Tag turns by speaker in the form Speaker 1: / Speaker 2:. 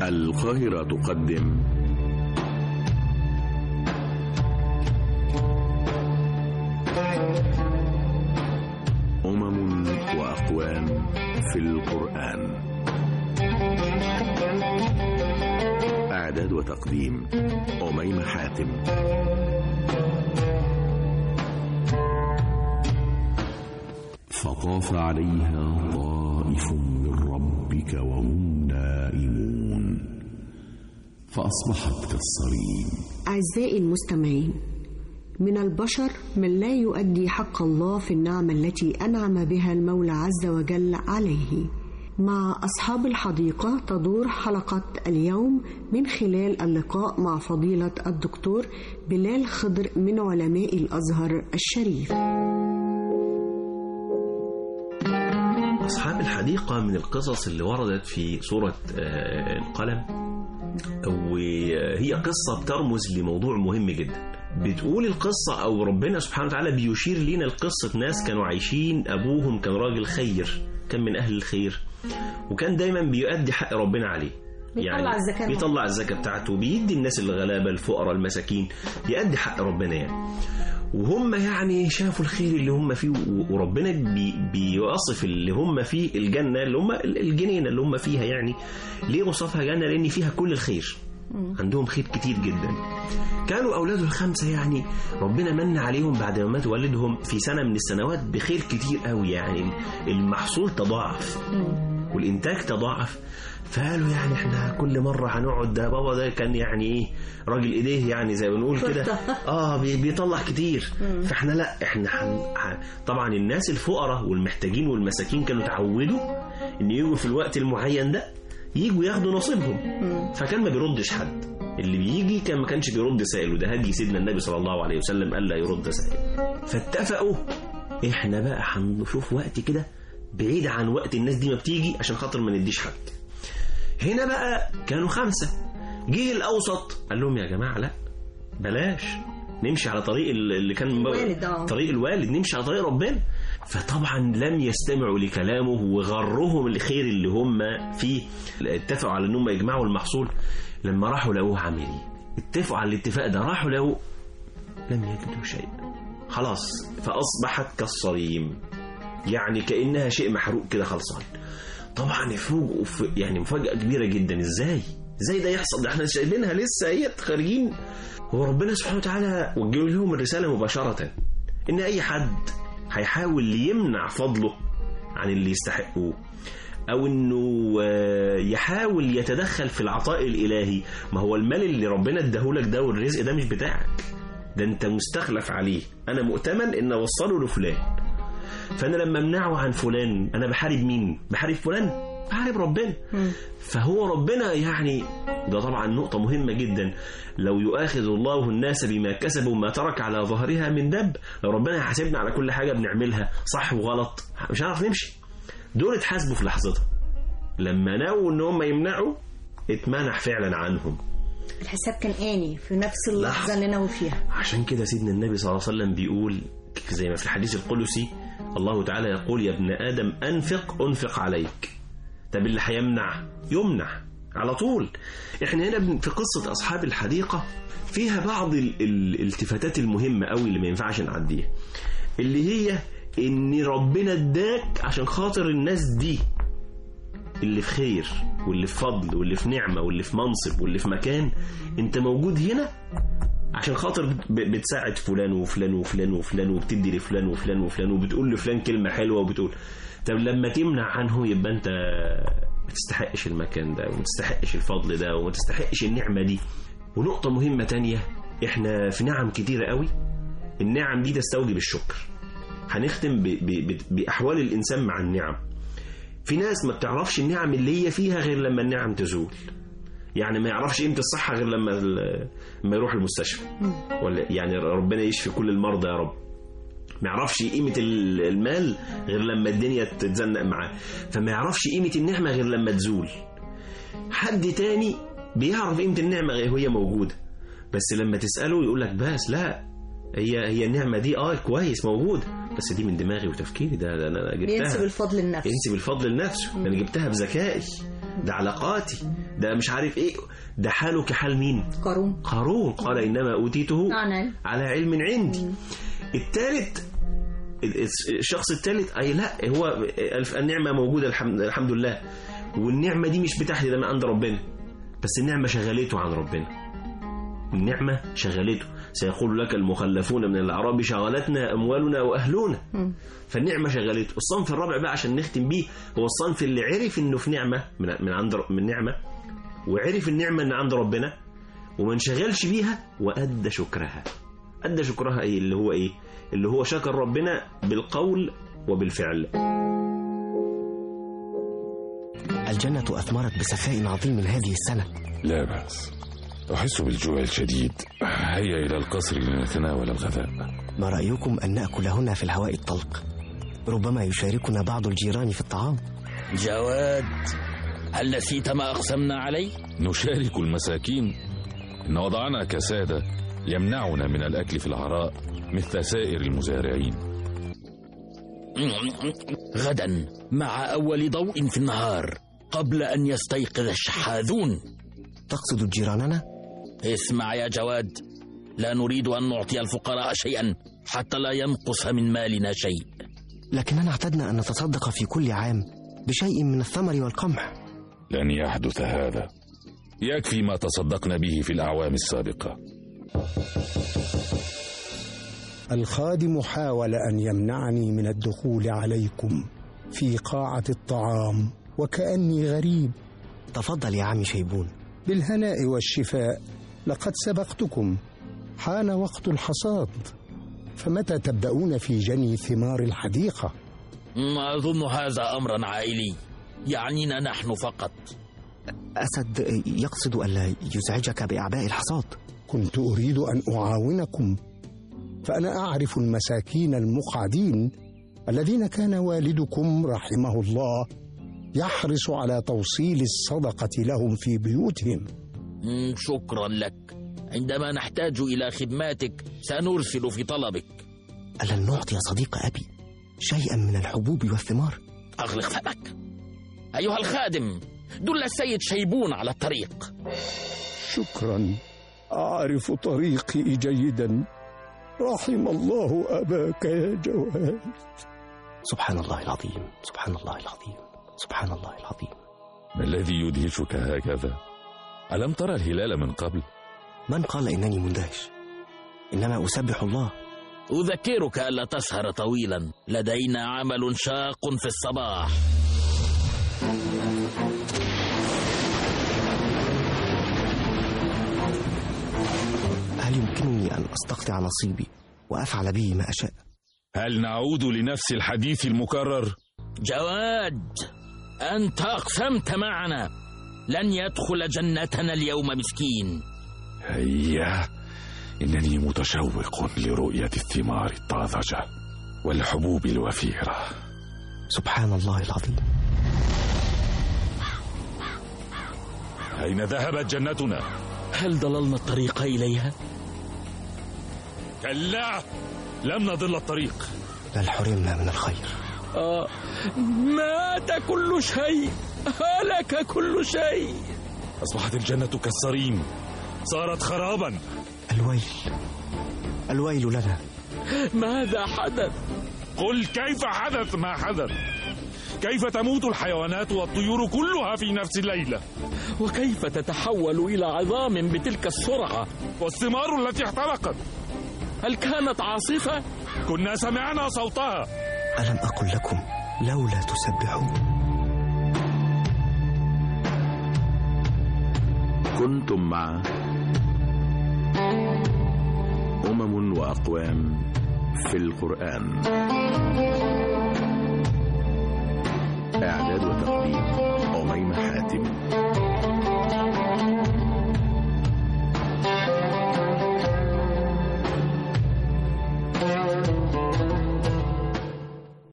Speaker 1: القاهرة تقدم أمم وأقوام في القرآن إعداد وتقديم أميمة حاتم فطاف عليها طائف من ربك وهم نائمون فأصبحت كالصريم
Speaker 2: أعزائي المستمعين من البشر من لا يؤدي حق الله في النعمة التي أنعم بها المولى عز وجل عليه مع أصحاب الحديقة تدور حلقة اليوم من خلال اللقاء مع فضيلة الدكتور بلال خضر من علماء الأزهر الشريف
Speaker 3: أصحاب الحديقة من القصص اللي وردت في سورة آه، القلم وهي قصة بترمز لموضوع مهم جدا بتقول القصة أو ربنا سبحانه وتعالى بيشير لنا لقصة ناس كانوا عايشين أبوهم كان راجل خير كان من أهل الخير وكان دايما بيؤدي حق ربنا عليه
Speaker 4: بيطلع الزكاة.
Speaker 3: بيطلع الزكاة بتاعته بيدي الناس الغلابة الفقراء المساكين يؤدي حق ربنا يعني وهم يعني شافوا الخير اللي هم فيه و- وربنا بي بيوصف اللي هم فيه الجنة اللي هم الجنينة اللي هم فيها يعني ليه وصفها جنة لأن فيها كل الخير عندهم خير كتير جدا كانوا أولاده الخمسة يعني ربنا من عليهم بعد ما مات والدهم في سنة من السنوات بخير كتير قوي يعني المحصول تضاعف والإنتاج تضاعف فقالوا يعني احنا كل مرة هنقعد ده بابا ده كان يعني ايه راجل ايديه يعني زي ما بنقول كده اه بي- بيطلع كتير فاحنا لا احنا حن... ح... طبعا الناس الفقراء والمحتاجين والمساكين كانوا اتعودوا ان يجوا في الوقت المعين ده يجوا ياخدوا نصيبهم فكان ما بيردش حد اللي بيجي كان ما كانش بيرد سائل وده هدي سيدنا النبي صلى الله عليه وسلم قال لا يرد سائل فاتفقوا احنا بقى هنشوف وقت كده بعيد عن وقت الناس دي ما بتيجي عشان خاطر ما نديش حد هنا بقى كانوا خمسة جه الأوسط قال لهم يا جماعة لا بلاش نمشي على طريق ال- اللي كان
Speaker 4: الوالد، آه.
Speaker 3: طريق الوالد نمشي على طريق ربنا فطبعا لم يستمعوا لكلامه وغرهم الخير اللي هم فيه اتفقوا على انهم يجمعوا المحصول لما راحوا لقوه عامل ايه اتفقوا على الاتفاق ده راحوا لقوه لم يجدوا شيئا خلاص فأصبحت كالصريم يعني كأنها شيء محروق كده خلصان طبعا يفوجئوا في- يعني مفاجأة كبيرة جدا ازاي ازاي ده يحصل ده احنا شايلينها لسه هي خارجين هو ربنا سبحانه وتعالى وجه لهم الرسالة مباشرة ان اي حد هيحاول يمنع فضله عن اللي يستحقوه او انه آه، يحاول يتدخل في العطاء الالهي ما هو المال اللي ربنا اداهولك ده والرزق ده مش بتاعك ده انت مستخلف عليه انا مؤتمن ان اوصله لفلان فانا لما امنعه عن فلان انا بحارب مين بحارب فلان بحارب ربنا فهو ربنا يعني ده طبعا نقطة مهمة جدا لو يؤاخذ الله الناس بما كسبوا ما ترك على ظهرها من دب لو ربنا يحاسبنا على كل حاجة بنعملها صح وغلط مش هنعرف نمشي دول اتحاسبوا في لحظتها لما ناووا ان هم يمنعوا اتمنع فعلا عنهم
Speaker 4: الحساب كان آني في نفس اللحظة اللي ناوي فيها
Speaker 3: عشان كده سيدنا النبي صلى الله عليه وسلم بيقول زي ما في الحديث القدسي الله تعالى يقول يا ابن آدم أنفق أنفق عليك طب اللي هيمنع يمنع على طول احنا هنا بن- في قصة أصحاب الحديقة فيها بعض ال- ال- الالتفاتات المهمة قوي اللي ما ينفعش نعديها اللي هي ان ربنا اداك عشان خاطر الناس دي اللي في خير واللي في فضل واللي في نعمة واللي في منصب واللي في مكان انت موجود هنا عشان خاطر ب- بتساعد فلان وفلان وفلان وفلان وبتدي لفلان وفلان وفلان وبتقول لفلان كلمة حلوة وبتقول طب لما تمنع عنه يبقى انت ما تستحقش المكان ده وما تستحقش الفضل ده وما تستحقش النعمة دي ونقطة مهمة تانية احنا في نعم كتيرة قوي النعم دي تستوجب الشكر هنختم ب- ب- ب- بأحوال الإنسان مع النعم في ناس ما بتعرفش النعم اللي هي فيها غير لما النعم تزول يعني ما يعرفش قيمة الصحة غير لما ال- لما يروح المستشفى ولا يعني ربنا يشفي كل المرضى يا رب ما يعرفش قيمة ال- المال غير لما الدنيا تتزنق معاه فما يعرفش قيمة النعمة غير لما تزول حد تاني بيعرف قيمة النعمة غير وهي موجودة بس لما تسأله يقول لك بس لا هي هي النعمة دي اه كويس موجودة بس دي من دماغي وتفكيري ده, ده انا جبتها
Speaker 4: بينسب الفضل لنفسه
Speaker 3: ينسب الفضل لنفسه ده انا جبتها بذكائي ده علاقاتي ده مش عارف ايه ده حاله كحال مين
Speaker 4: قارون
Speaker 3: قارون قال انما اوتيته
Speaker 4: عن علم.
Speaker 3: على علم عندي الثالث الشخص الثالث اي لا هو النعمه موجوده الحمد, الحمد لله والنعمه دي مش بتاعتي ده من عند ربنا بس النعمه شغلته عن ربنا النعمه شغلته سيقول لك المخلفون من الاعراب شغلتنا اموالنا واهلنا فالنعمه شغلته الصنف الرابع بقى عشان نختم بيه هو الصنف اللي عرف انه في نعمه من من عند من نعمه وعرف النعمه ان عند ربنا وما انشغلش بيها وادى شكرها ادى شكرها ايه اللي هو ايه اللي هو شكر ربنا بالقول وبالفعل
Speaker 5: الجنة أثمرت بسخاء عظيم هذه السنة
Speaker 6: لا بأس أحس بالجوع الشديد هيا إلى القصر لنتناول الغذاء
Speaker 5: ما رأيكم أن نأكل هنا في الهواء الطلق ربما يشاركنا بعض الجيران في الطعام
Speaker 7: جواد هل نسيت ما أقسمنا عليه؟
Speaker 6: نشارك المساكين إن وضعنا كسادة يمنعنا من الأكل في العراء مثل سائر المزارعين
Speaker 7: غدا مع أول ضوء في النهار قبل أن يستيقظ الشحاذون
Speaker 5: تقصد جيراننا؟
Speaker 7: اسمع يا جواد لا نريد أن نعطي الفقراء شيئا حتى لا ينقص من مالنا شيء
Speaker 5: لكننا اعتدنا أن نتصدق في كل عام بشيء من الثمر والقمح
Speaker 6: لن يحدث هذا يكفي ما تصدقنا به في الأعوام السابقة
Speaker 8: الخادم حاول ان يمنعني من الدخول عليكم في قاعه الطعام وكاني غريب
Speaker 5: تفضل يا عمي شيبون
Speaker 8: بالهناء والشفاء لقد سبقتكم حان وقت الحصاد فمتى تبدأون في جني ثمار الحديقة؟
Speaker 7: ما أظن هذا أمرا عائلي يعنينا نحن فقط
Speaker 5: أسد يقصد ألا يزعجك بأعباء الحصاد
Speaker 8: كنت أريد أن أعاونكم فأنا أعرف المساكين المقعدين الذين كان والدكم رحمه الله يحرص على توصيل الصدقة لهم في بيوتهم
Speaker 7: شكرا لك عندما نحتاج إلى خدماتك سنرسل في طلبك
Speaker 5: ألن نعطي صديق أبي شيئا من الحبوب والثمار
Speaker 7: أغلق فمك أيها الخادم دل السيد شيبون على الطريق
Speaker 8: شكرا أعرف طريقي جيدا رحم الله أباك يا جواد
Speaker 5: سبحان الله العظيم سبحان الله العظيم سبحان الله العظيم
Speaker 6: ما الذي يدهشك هكذا ألم ترى الهلال من قبل
Speaker 5: من قال إنني مندهش إنما أسبح الله
Speaker 7: أذكرك ألا تسهر طويلا لدينا عمل شاق في الصباح
Speaker 5: هل يمكنني أن أستقطع نصيبي وأفعل به ما أشاء
Speaker 6: هل نعود لنفس الحديث المكرر
Speaker 7: جواد أنت أقسمت معنا لن يدخل جنتنا اليوم مسكين
Speaker 6: هيا إنني متشوق لرؤية الثمار الطازجة والحبوب الوفيرة
Speaker 5: سبحان الله العظيم
Speaker 6: أين ذهبت جنتنا؟
Speaker 7: هل ضللنا الطريق إليها؟
Speaker 6: كلا لم نضل الطريق
Speaker 5: بل حرمنا من الخير
Speaker 7: آه مات كل شيء هلك كل شيء
Speaker 6: أصبحت الجنة كالصريم صارت خرابا
Speaker 5: الويل الويل لنا
Speaker 7: ماذا حدث
Speaker 6: قل كيف حدث ما حدث كيف تموت الحيوانات والطيور كلها في نفس الليلة
Speaker 7: وكيف تتحول إلى عظام بتلك السرعة
Speaker 6: والثمار التي احترقت
Speaker 7: هل كانت عاصفة؟
Speaker 6: كنا سمعنا صوتها
Speaker 5: ألم أقل لكم لولا تسبحون
Speaker 1: كنتم مع أمم وأقوام في القرآن إعداد وتقديم